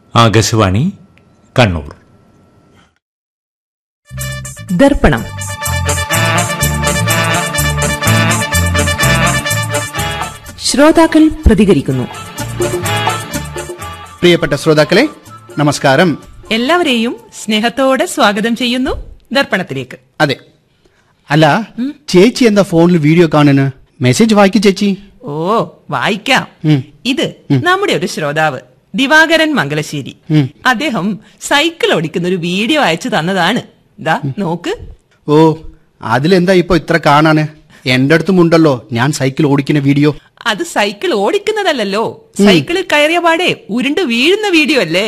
ആകാശവാണി കണ്ണൂർ ദർപ്പണം ശ്രോതാക്കൾ പ്രതികരിക്കുന്നു പ്രിയപ്പെട്ട ശ്രോതാക്കളെ നമസ്കാരം എല്ലാവരെയും സ്നേഹത്തോടെ സ്വാഗതം ചെയ്യുന്നു ദർപ്പണത്തിലേക്ക് അതെ അല്ല ചേച്ചി എന്താ ഫോണിൽ വീഡിയോ കാണുന്നു മെസ്സേജ് വായിക്കും ചേച്ചി ഓ വായിക്കാം ഉം. ഇത് നമ്മുടെ ഒരു ശ്രോതാവ് ദിവാകരൻ മംഗലശ്ശേരി ഉം. അദ്ദേഹം സൈക്കിൾ ഓടിക്കുന്ന ഒരു വീഡിയോ അയച്ചു തന്നതാണ് ദാ നോക്ക് ഓ അതിലെന്താ ഇപ്പൊ ഇത്ര കാണാന് എന്റെ അടുത്തും ഉണ്ടല്ലോ ഞാൻ സൈക്കിൾ ഓടിക്കുന്ന വീഡിയോ അത് സൈക്കിൾ ഓടിക്കുന്നതല്ലല്ലോ സൈക്കിളിൽ കയറിയ പാടെ ഉരുണ്ട് വീഴുന്ന വീഡിയോ അല്ലേ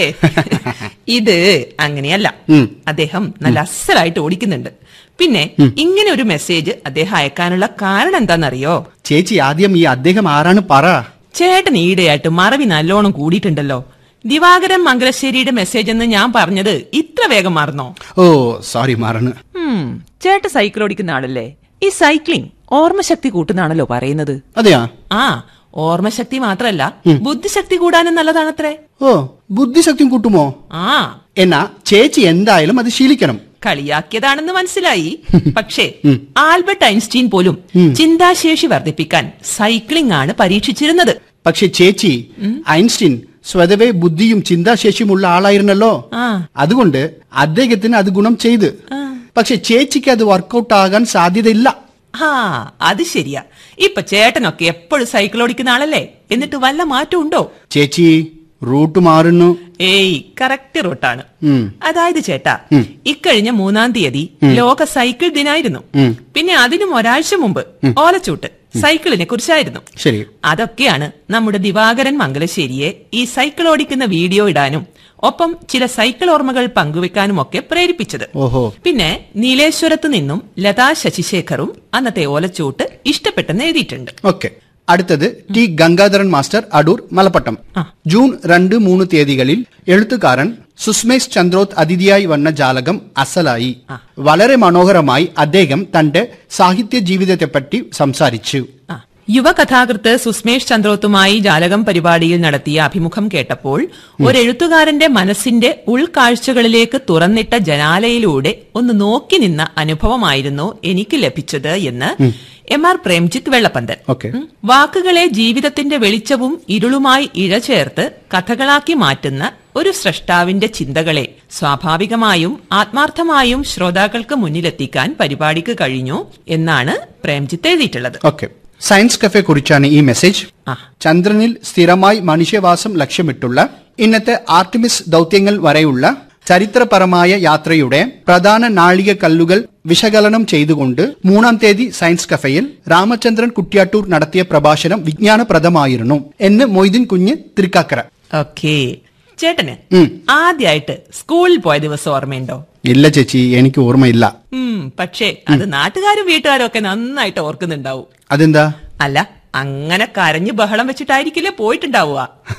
ഇത് അങ്ങനെയല്ല ഉം. അദ്ദേഹം നല്ല അസലായിട്ട് ഓടിക്കുന്നുണ്ട് പിന്നെ ഇങ്ങനെ ഒരു മെസ്സേജ് അദ്ദേഹം അയക്കാനുള്ള കാരണം എന്താണെന്നറിയോ ചേച്ചി ആദ്യം ഈ അദ്ദേഹം ആരാണ് പറ ചേട്ടൻ ഈടെയായിട്ട് മറവി നല്ലോണം കൂടിയിട്ടുണ്ടല്ലോ ദിവാകരൻ മംഗലശ്ശേരിയുടെ മെസ്സേജ് എന്ന് ഞാൻ പറഞ്ഞത് ഇത്ര വേഗം മറന്നോ ഓ സോറി മാറണ് ഉം, ചേട്ടൻ സൈക്കിൾ ഓടിക്കുന്ന ആളല്ലേ ഈ സൈക്ലിംഗ് ഓർമ്മശക്തി കൂട്ടുന്നാണല്ലോ പറയുന്നത് അതെയാ ആ ഓർമ്മശക്തി മാത്രല്ല ബുദ്ധിശക്തി കൂടാനും നല്ലതാണത്രേ ഓ ബുദ്ധിശക്തിയും കൂട്ടുമോ ആ എന്നാ ചേച്ചി എന്തായാലും അത് ശീലിക്കണം കളിയാക്കിയതാണെന്ന് മനസ്സിലായി പക്ഷേ ആൽബർട്ട് ഐൻസ്റ്റീൻ പോലും ചിന്താശേഷി വർദ്ധിപ്പിക്കാൻ സൈക്ലിംഗ് ആണ് പരീക്ഷിച്ചിരുന്നത് പക്ഷെ ചേച്ചി ഐൻസ്റ്റീൻ സ്വതവേ ബുദ്ധിയും ചിന്താശേഷിയുമുള്ള ആളായിരുന്നല്ലോ ആ. അതുകൊണ്ട് അദ്ദേഹത്തിന് അത് ഗുണം ചെയ്ത് പക്ഷെ ചേച്ചിക്ക് അത് വർക്കൗട്ട് ആകാൻ സാധ്യതയില്ല ആ അത് ശരിയാ ഇപ്പൊ ചേട്ടനൊക്കെ എപ്പോഴും സൈക്കിൾ ഓടിക്കുന്ന ആളല്ലേ എന്നിട്ട് വല്ല മാറ്റം ഉണ്ടോ ചേച്ചി റൂട്ട് മാറുന്നു ഏയ് കറക്റ്റ് റൂട്ടാണ് ഉം. അതായത് ചേട്ടാ ഇക്കഴിഞ്ഞ മൂന്നാം തീയതി ലോക സൈക്കിൾ ദിനായിരുന്നു പിന്നെ അതിനും ഒരാഴ്ച മുമ്പ് ഓലച്ചൂട്ട് സൈക്കിളിനെ കുറിച്ചായിരുന്നു ശരി അതൊക്കെയാണ് നമ്മുടെ ദിവാകരൻ മംഗലശ്ശേരിയെ ഈ സൈക്കിൾ ഓടിക്കുന്ന വീഡിയോ ഇടാനും ഒപ്പം ചില സൈക്കിൾ ഓർമ്മകൾ പങ്കുവെക്കാനും ഒക്കെ പ്രേരിപ്പിച്ചത് ഓഹോ പിന്നെ നീലേശ്വരത്ത് നിന്നും ലതാ ശശിശേഖറും അന്നത്തെ ഓലച്ചൂട്ട് ഇഷ്ടപ്പെട്ടെന്ന് എഴുതിയിട്ടുണ്ട് ഓക്കെ അടുത്തത് ടി ഗംഗാധരൻ മാസ്റ്റർ അടൂർ മലപ്പട്ടം ആ. ജൂൺ രണ്ട് മൂന്ന് തീയതികളിൽ എഴുത്തുകാരൻ സുസ്മേഷ് ചന്ദ്രോത്ത് അതിഥിയായി വന്ന ജാലകം അസലായി വളരെ മനോഹരമായി അദ്ദേഹം തന്റെ സാഹിത്യ ജീവിതത്തെപ്പറ്റി സംസാരിച്ചു ആ. യുവകഥാകൃത്ത് സുസ്മേഷ് ചന്ദ്രോത്തുമായി ജാലകം പരിപാടിയിൽ നടത്തിയ അഭിമുഖം കേട്ടപ്പോൾ ഒരു എഴുത്തുകാരന്റെ മനസ്സിന്റെ ഉൾക്കാഴ്ചകളിലേക്ക് തുറന്നിട്ട ജനാലയിലൂടെ ഒന്ന് നോക്കി നിന്ന അനുഭവമായിരുന്നു എനിക്ക് ലഭിച്ചത് എന്ന് M R Premjith Vellappanthan okay ഉം. വാക്കുകളെ ജീവിതത്തിന്റെ വെളിച്ചവും ഇരുളുമായി ഇഴചേർത്ത് കഥകളാക്കി മാറ്റുന്ന ഒരു സ്രഷ്ടാവിന്റെ ചിന്തകളെ സ്വാഭാവികമായും ആത്മാർത്ഥമായും ശ്രോതാക്കൾക്ക് മുന്നിലെത്തിക്കാൻ പരിപാടിക്ക് കഴിഞ്ഞു എന്നാണ് പ്രേംജിത്ത് എഴുതിയിട്ടുള്ളത് ഓക്കെ സയൻസ് കഫെ കുറിച്ചാണ് ഈ മെസ്സേജ് ആ. ചന്ദ്രനിൽ സ്ഥിരമായി മനുഷ്യവാസം ലക്ഷ്യമിട്ടുള്ള ഇന്നത്തെ ആർട്ടിമിസ് ദൗത്യങ്ങൾ വരെയുള്ള ചരിത്രപരമായ യാത്രയുടെ പ്രധാന നാഴികക്കല്ലുകൾ വിശകലനം ചെയ്തുകൊണ്ട് മൂന്നാം തീയതി സയൻസ് കഫയിൽ രാമചന്ദ്രൻ കുറ്റ്യാട്ടൂർ നടത്തിയ പ്രഭാഷണം വിജ്ഞാനപ്രദമായിരുന്നു എന്ന് മൊയ്തീൻ കുഞ്ഞ് തൃക്കാക്കര ഓക്കേ ചേട്ടന് ഉം. ആദ്യമായിട്ട് സ്കൂളിൽ പോയ ദിവസം ഓർമ്മയുണ്ടോ ഇല്ല ചേച്ചി എനിക്ക് ഓർമ്മയില്ല ഉം പക്ഷേ അത് നാട്ടുകാരും വീട്ടുകാരും ഒക്കെ നന്നായിട്ട് ഓർക്കുന്നുണ്ടാവും അതെന്താ അല്ല അങ്ങനെ കരഞ്ഞു ബഹളം വെച്ചിട്ടായിരിക്കില്ലേ പോയിട്ടുണ്ടാവുക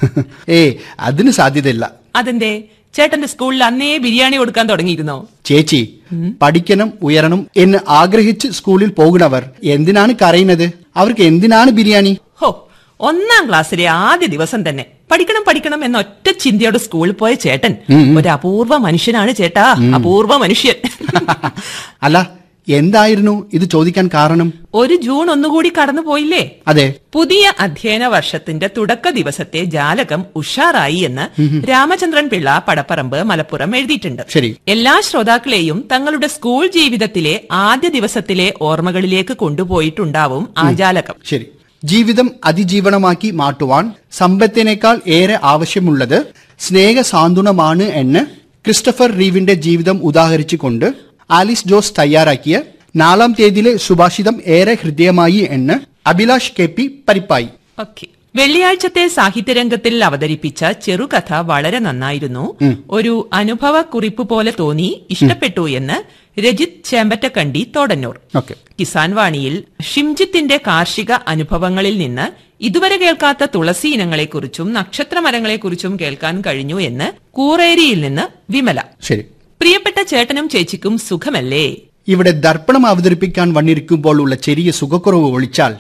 ഏ അതിന് സാധ്യതയില്ല അതെന്തേ ചേട്ടന്റെ സ്കൂളിൽ അന്നേ ബിരിയാണി കൊടുക്കാൻ തുടങ്ങിയിരുന്നോ ചേച്ചി പഠിക്കണം ഉയരണം എന്ന് ആഗ്രഹിച്ച് സ്കൂളിൽ പോകുന്നവർ എന്തിനാണ് കരയുന്നത് അവർക്ക് എന്തിനാണ് ബിരിയാണി ഹോ ഒന്നാം ക്ലാസ്സിലെ ആദ്യ ദിവസം തന്നെ പഠിക്കണം പഠിക്കണം എന്ന ഒറ്റ ചിന്തയോട് സ്കൂളിൽ പോയ ചേട്ടൻ ഒരു അപൂർവ മനുഷ്യനാണ് ചേട്ടാ അപൂർവ മനുഷ്യൻ അല്ല എന്തായിരുന്നു ഇത് ചോദിക്കാൻ കാരണം ഒരു ജൂൺ ഒന്നുകൂടി കടന്നു പോയില്ലേ അതെ പുതിയ അധ്യയന വർഷത്തിന്റെ തുടക്ക ദിവസത്തെ ജാലകം ഉഷാറായി എന്ന് രാമചന്ദ്രൻ പിള്ള പടപ്പറമ്പ് മലപ്പുറം എഴുതിയിട്ടുണ്ട് ശരി. എല്ലാ ശ്രോതാക്കളെയും തങ്ങളുടെ സ്കൂൾ ജീവിതത്തിലെ ആദ്യ ദിവസത്തിലെ ഓർമ്മകളിലേക്ക് കൊണ്ടുപോയിട്ടുണ്ടാവും ആ ജാലകം ശരി ജീവിതം അതിജീവനമാക്കി മാറ്റുവാൻ സമ്പത്തിനേക്കാൾ ഏറെ ആവശ്യമുള്ളത് സ്നേഹ സാന്ത്വനമാണ് എന്ന് ക്രിസ്റ്റഫർ റീവിന്റെ ജീവിതം ഉദാഹരിച്ചുകൊണ്ട് ആലിസ് ജോസ് തയ്യാറാക്കിയ നാലാം തീയതിയിലെ സുഭാഷിതം ഏറെ ഹൃദയമായി എന്ന് Abhilash K P Parippayi okay വെള്ളിയാഴ്ചത്തെ സാഹിത്യരംഗത്തിൽ അവതരിപ്പിച്ച ചെറുകഥ വളരെ നന്നായിരുന്നു ഒരു അനുഭവ കുറിപ്പ് പോലെ തോന്നി ഇഷ്ടപ്പെട്ടു എന്ന് രജിത് ചേമ്പറ്റക്കണ്ടി തോടന്നൂർ ഓക്കെ കിസാൻ വാണിയിൽ ഷിംജിത്തിന്റെ കാർഷിക അനുഭവങ്ങളിൽ നിന്ന് ഇതുവരെ കേൾക്കാത്ത തുളസി ഇനങ്ങളെക്കുറിച്ചും നക്ഷത്രമരങ്ങളെക്കുറിച്ചും കേൾക്കാൻ കഴിഞ്ഞു എന്ന് കൂറേരിയിൽ നിന്ന് വിമല ശരി പ്രിയപ്പെട്ട ചേട്ടനും ചേച്ചിക്കും സുഖമല്ലേ ഇവിടെ ദർപ്പണം അവതരിപ്പിക്കാൻ വന്നിരിക്കുമ്പോൾ ഉള്ള ചെറിയ സുഖക്കുറവ് ഒളിച്ചാൽ